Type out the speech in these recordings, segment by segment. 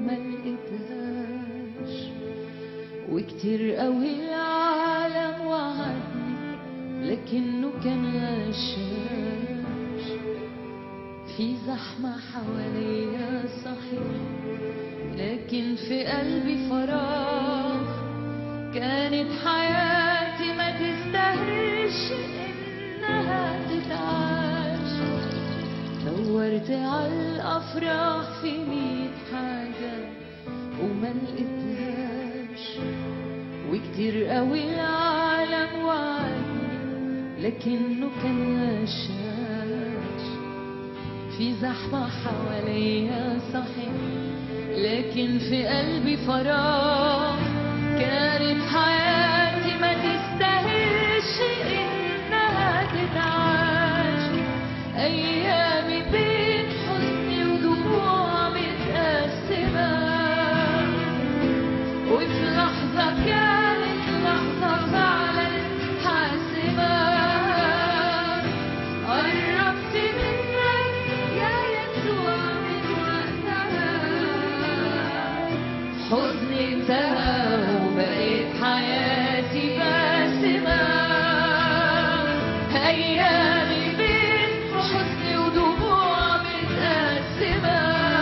وما لقيتهاش وكتير قوي العالم وعدني لكنه كان غشاش في زحمة حواليا صحيح لكن في قلبي فراغ كانت حياتي ما تستاهلش انها تتعاش دورت على الافراح في ميت حاجة وما لقيتهاش وكتير قوي العالم وعدني لكنه كان غشاش في زحمة حواليا صحيح لكن في قلبي فراغ كانت حياتي ما تستاهلش انها تتعاش ايامي بين حزني ودموع متقسمة وفي لحظة كانت لحظة فعلا حاسمة قربت منك يا يسوع من وقتها حزني انتهى وبقيت حياتي باسمة أيامي بين حزن ودموع متقسمة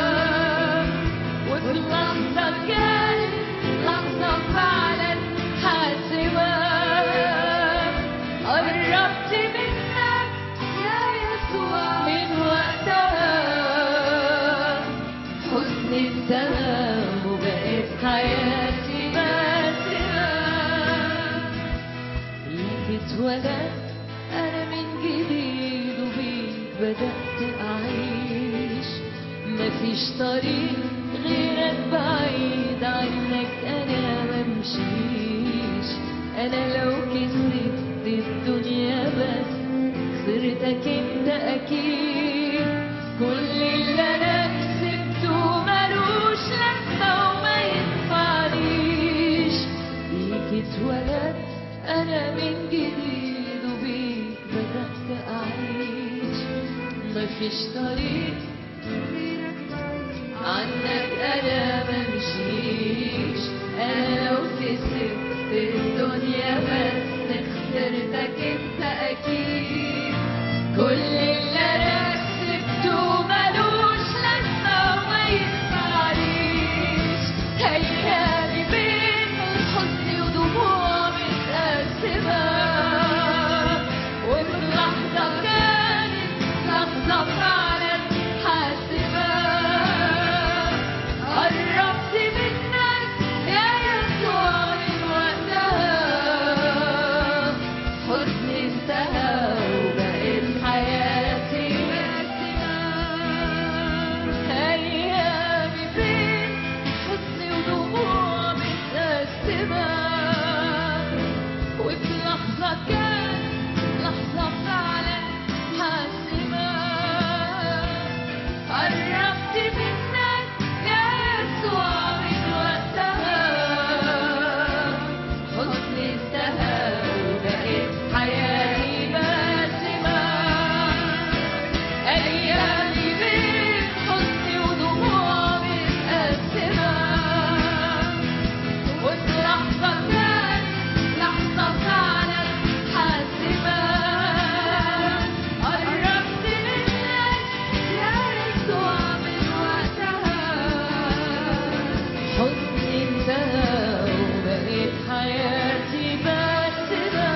وفي لحظة كانت لحظة فعلا حاسمة قربت منك يا يسوع من وقتها حزن انتهى وبقيت حياتي باسمة ليك اتولدت أنا من جديد وبيك بدأت أعيش مفيش طريق غيرك بعيد عنك أنا ممشيش أنا لو كسبت الدنيا بس خسرتك انت أكيد كل اللي أنا كسبته ملوش لازمة وما ينفعنيش بيك اتولدت أنا من جديد وبيك بدأت أعيش مفيش طريق عنك أنا ممشيش أنا لو كسبت الدنيا بس خسرتك أنت أكيد كل اللي أنا كسبته ملوش لازمة وما ينفعنيش أيامي بين الحزن ودموع متقسمة وفي لحظة كانت لحظة فعلا حاسمة قربت منك يا يسوع من وقتها حزن انتهى وبقيت حياتي باسمة أيامي بين حزن ودموع متقسمة وفي لحظة كان لحظة فعلا حاسمة قربت منك يا يسوع من وقتها حزن انتهى وبقيت حياتي باسمة أيامي بين حزن ودموع متقسمة وفي لحظة كانت لحظة فعلا حاسمة قربت منك يا يسوع من وقتها حزن انتهى وبقيت حياتي باسمة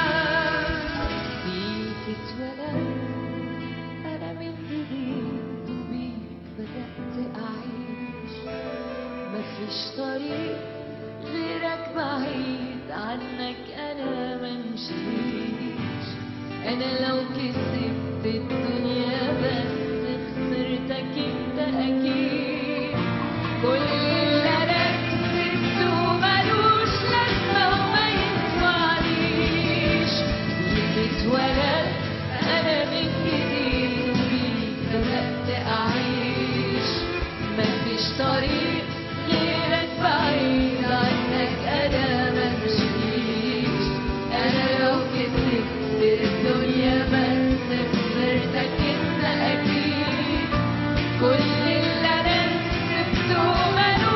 فيك اتولدت أنا من جديد وبيك بدأت أعيش مفيش طريق غيرك بعيد عنك أنا ممشيش أنا لو كسبت الدنيا بس خسرتك أنت أكيد كل اللي أنا كسبته ملوش لازمة وما ينفعنيش ليك اتولدت أنا من جديد وبيك بدأت أعيش مفيش طريق غيرك بعيد عنك أنا ممشيش أنا لو كسبت الدنيا بس خسرتك أنت أكيد كل اللي أنا كسبته ملوش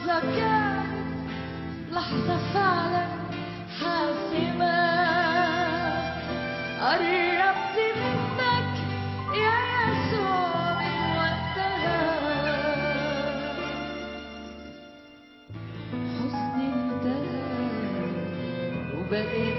لحظة كانت لحظة فعلا حاسمة قربت منك يا يسوع من وقتها حزني انتهى وبقيت